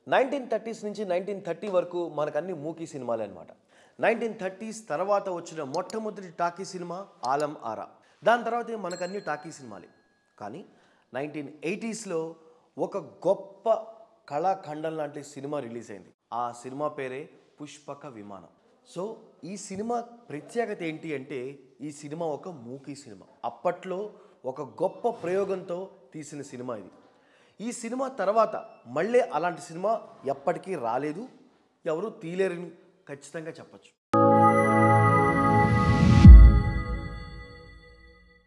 nineteen thirties నుంచి nineteen thirty వరకు మనకన్ని మూకీ సినిమాలే అనమాట నైన్టీన్ థర్టీస్ తర్వాత వచ్చిన మొట్టమొదటి టాకీ సినిమా ఆలం ఆరా దాని తర్వాత మనకన్ని టాకీ సినిమాలే కానీ నైన్టీన్ ఎయిటీస్లో ఒక గొప్ప కళాఖండం లాంటి సినిమా రిలీజ్ అయింది ఆ సినిమా పేరే పుష్పక విమానం సో ఈ సినిమా ప్రత్యేకత ఏంటి అంటే ఈ సినిమా ఒక మూకీ సినిమా అప్పట్లో ఒక గొప్ప ప్రయోగంతో తీసిన సినిమా ఇది ఈ సినిమా తర్వాత మళ్ళీ అలాంటి సినిమా ఎప్పటికీ రాలేదు ఎవరు తీలేరని ఖచ్చితంగా చెప్పచ్చు